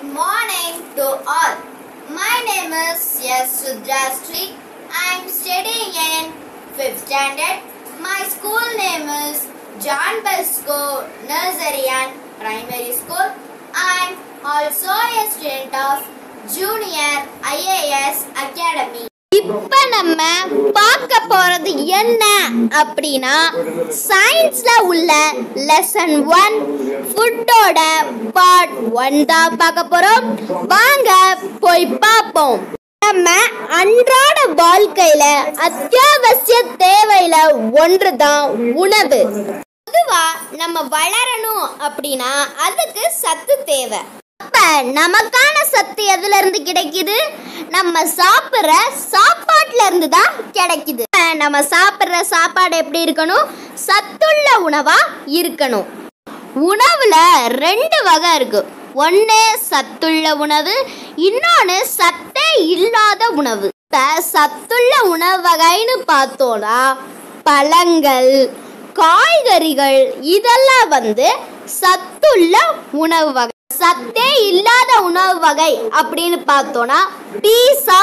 morning to all. My name is S. Sudrastri. I am studying in 5th standard. My school name is John Bosco Nursery and Primary School. I am also a student of Junior IAS Academy. இப்ப நம்ம பார்க்க போறது என்ன அப்படின்னா சயின்ஸ்ல உள்ள lesson one ஃபுட்டோட part one தான் பார்க்க போறோம் வாங்க போய் பார்ப்போம் நம்ம அன்றாட வாழ்க்கையில அத்தியாவசிய தேவையில ஒன்று தான் உணவு பொதுவா நம்ம வளரணும் அப்படின்னா அதுக்கு சத்து தேவை அப்ப நமக்கான சத்து எதுல இருந்து கிடைக்குது நம்ம சாப்பிடுற சாப்பாட்டுல இருந்து தான் கிடைக்குது அப்ப நம்ம சாப்பிடுற சாப்பாடு எப்படி இருக்கணும் சத்துள்ள உணவா இருக்கணும் உணவுல ரெண்டு வகை இருக்கு ஒன்று சத்துள்ள உணவு இன்னொன்று சத்தே இல்லாத உணவு இப்ப சத்துள்ள உணவு வகைன்னு பார்த்தோம்னா பழங்கள் காய்கறிகள் இதெல்லாம் வந்து சத்துள்ள உணவு வகை சத்தே இல்லாத உணவு வகை அப்படின்னு பார்த்தோம்னா பீஸா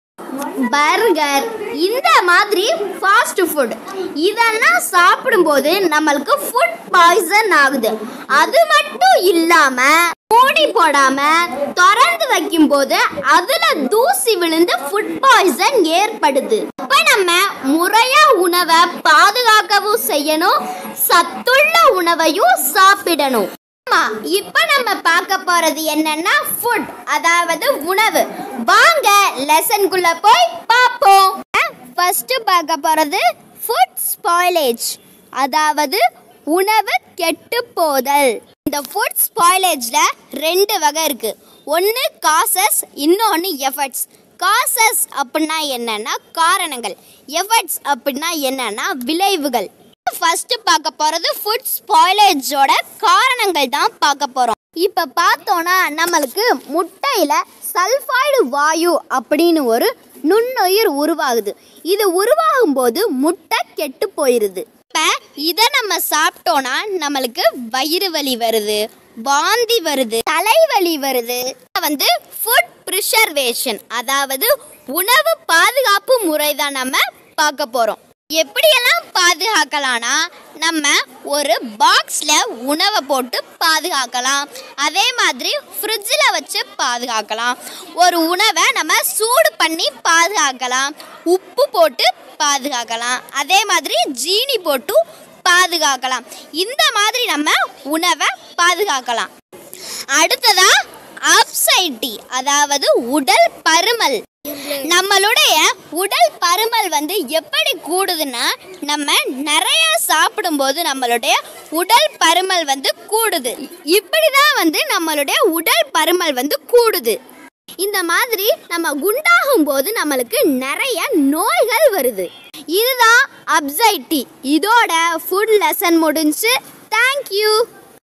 பர்கர் இந்த மாதிரி ஃபாஸ்ட் ஃபுட் இதெல்லாம் சாப்பிடும்போது நம்மளுக்கு ஃபுட் பாய்சன் ஆகுது அது மட்டும் இல்லாம மூடி போடாம திறந்து வைக்கும்போது அதுல தூசி விழுந்து ஃபுட் பாய்சன் ஏற்படுது அப்ப நம்ம முறையா உணவை பாதுகாக்கவும் செய்யணும் சத்துள்ள உணவையும் சாப்பிடணும் ஆமா இப்ப நம்ம பார்க்க போறது என்னன்னா ஃபுட் அதாவது உணவு வாங்க லெசன்குள்ள போய் பார்ப்போம் ஃபர்ஸ்ட் பார்க்க போறது ஃபுட் ஸ்பாயிலேஜ் அதாவது உணவு கெட்டு போதல் இந்த ஃபுட் ஸ்பாயிலேஜ்ல ரெண்டு வகை இருக்கு ஒன்று காசஸ் இன்னொன்று எஃபர்ட்ஸ் காசஸ் அப்படின்னா என்னன்னா காரணங்கள் எஃபர்ட்ஸ் அப்படின்னா என்னன்னா விளைவுகள் ஃபர்ஸ்ட் பார்க்க போறது ஃபுட் ஸ்பாயிலேஜோட காரணங்கள் தான் பார்க்க போறோம் இப்ப பார்த்தோம்னா நம்மளுக்கு முட்டையில சல்ஃபைடு வாயு அப்படின்னு ஒரு நுண்ணுயிர் உருவாகுது இது உருவாகும் போது முட்டை கெட்டு போயிருது இப்ப இதை நம்ம சாப்பிட்டோம்னா நம்மளுக்கு வயிறு வலி வருது வாந்தி வருது தலைவலி வருது வந்து ஃபுட் ப்ரிசர்வேஷன் அதாவது உணவு பாதுகாப்பு முறை தான் நம்ம பார்க்க போறோம் எப்படியெல்லாம் பாதுகாக்கலாம்னா நம்ம ஒரு பாக்ஸில் உணவை போட்டு பாதுகாக்கலாம் அதே மாதிரி ஃப்ரிட்ஜில் வச்சு பாதுகாக்கலாம் ஒரு உணவை நம்ம சூடு பண்ணி பாதுகாக்கலாம் உப்பு போட்டு பாதுகாக்கலாம் அதே மாதிரி ஜீனி போட்டு பாதுகாக்கலாம் இந்த மாதிரி நம்ம உணவை பாதுகாக்கலாம் அடுத்ததா அப்சைட்டி அதாவது உடல் பருமல் நம்மளுடைய உடல் பருமல் வந்து எப்படி கூடுதுன்னா நம்ம நிறைய சாப்பிடும்போது நம்மளுடைய உடல் பருமல் வந்து கூடுது இப்படிதான் வந்து நம்மளுடைய உடல் பருமல் வந்து கூடுது இந்த மாதிரி நம்ம குண்டாகும் போது நம்மளுக்கு நிறைய நோய்கள் வருது இதுதான் அப்சைட்டி இதோட ஃபுட் லெசன் முடிஞ்சு தேங்க்யூ